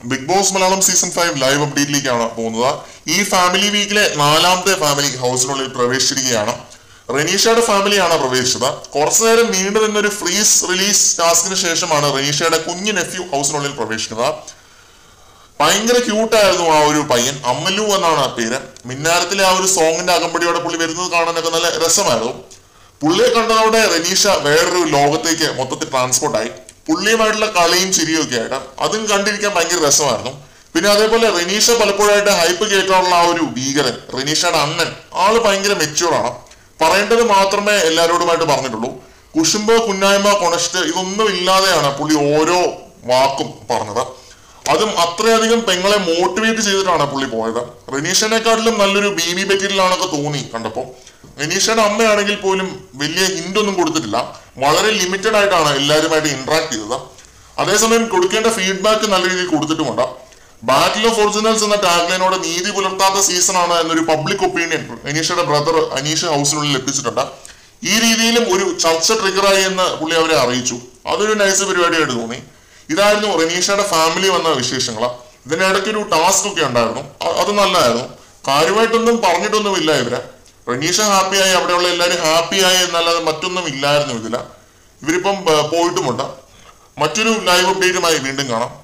big Boss Malayalam season five live അപ്ഡേറ്റിലേക്കാണ് പോകുന്നത് ഈ ഫാമിലി വീക്കിലെ നാലാമത്തെ ഫാമിലി ഹൗസിനുള്ളിൽ പ്രവേശിച്ചിരിക്കുകയാണ് റെനീഷയുടെ ഫാമിലിയാണ് പ്രവേശിച്ചത് കുറച്ചു നേരം നീണ്ടു നിന്നൊരു ഫ്രീസ് റിലീസ് ടാസ്കിന് ശേഷമാണ് റെനീഷയുടെ കുഞ്ഞു നെഫ്യൂ ഹൗസിനുള്ളിൽ പ്രവേശിക്കുന്നത് ഭയങ്കര ക്യൂട്ടായിരുന്നു ആ ഒരു പയ്യൻ അമ്മലു എന്നാണ് ആ പേര് മിന്നാരത്തിലെ ആ ഒരു സോങ്ങിന്റെ അകമ്പടിയോടെ പുള്ളി വരുന്നത് കാണാനൊക്കെ നല്ല രസമായിരുന്നു പുള്ളിയെ കണ്ടതോടെ റെനീഷ വേറൊരു ലോകത്തേക്ക് മൊത്തത്തിൽ ട്രാൻസ്പോർട്ട് ആയി പുള്ളിയുമായിട്ടുള്ള കളിയും ചിരിയും ഒക്കെ ആയിട്ട് അതും കണ്ടിരിക്കാൻ ഭയങ്കര രസമായിരുന്നു പിന്നെ അതേപോലെ റെനീഷ പലപ്പോഴായിട്ട് ഹൈപ്പ് കേട്ടാനുള്ള ആ ഒരു ഭീകരൻ റെനീഷയുടെ അണ്ണൻ ആള് ഭയങ്കര മെച്യൂർ ആണ് പറയേണ്ടത് മാത്രമേ എല്ലാവരോടുമായിട്ട് പറഞ്ഞിട്ടുള്ളൂ കുശുമ്പോ കുന്നായ്മ കൊണസ്റ്റ് ഇതൊന്നും ഇല്ലാതെയാണ് പുള്ളി ഓരോ വാക്കും പറഞ്ഞത് അതും അത്രയധികം പെങ്ങളെ മോട്ടിവേറ്റ് ചെയ്തിട്ടാണ് പുള്ളി പോയത് റെനീഷനെക്കാട്ടിലും നല്ലൊരു ബി ബി മെറ്റീരിയലാണൊക്കെ തോന്നി കണ്ടപ്പോൾ റെനീഷയുടെ അമ്മയാണെങ്കിൽ പോലും വലിയ ഹിന്റ് ഒന്നും കൊടുത്തിട്ടില്ല വളരെ ലിമിറ്റഡ് ആയിട്ടാണ് എല്ലാവരുമായിട്ട് ഇന്ററാക്ട് ചെയ്തത് അതേസമയം കൊടുക്കേണ്ട ഫീഡ്ബാക്ക് നല്ല രീതിയിൽ കൊടുത്തിട്ടുമുണ്ട് ബാറ്റിൽ ഓഫ് ഒറിജിനൽസ് എന്ന ടാഗ്ലൈനോട് നീതി പുലർത്താത്ത സീസൺ ആണ് എന്നൊരു പബ്ലിക് ഒപ്പീനിയൻ അനീഷയുടെ ബ്രദർ അനീഷ് ഹൗസിനുള്ളിൽ എത്തിച്ചിട്ടുണ്ട് ഈ രീതിയിലും ഒരു ചർച്ച ട്രിഗറായി എന്ന് പുള്ളി അവരെ അറിയിച്ചു അതൊരു നൈസ് പരിപാടിയായിട്ട് തോന്നി ഇതായിരുന്നു റെനീഷയുടെ ഫാമിലി വന്ന വിശേഷങ്ങൾ ഇതിനിടയ്ക്ക് ഒരു ടാസ്ക് ഒക്കെ ഉണ്ടായിരുന്നു അ- അത് നല്ലതായിരുന്നു കാര്യമായിട്ടൊന്നും പറഞ്ഞിട്ടൊന്നുമില്ല ഇവരെ റെനീഷ ഹാപ്പിയായി അവിടെയുള്ള എല്ലാവരും ഹാപ്പിയായി എന്നല്ലാതെ മറ്റൊന്നും ഇല്ലായിരുന്നു ഇതില ഇവരിപ്പം ഏർ, പോയിട്ടുമുണ്ട് മറ്റൊരു ലൈവ് അപ്ഡേറ്റുമായി വീണ്ടും കാണാം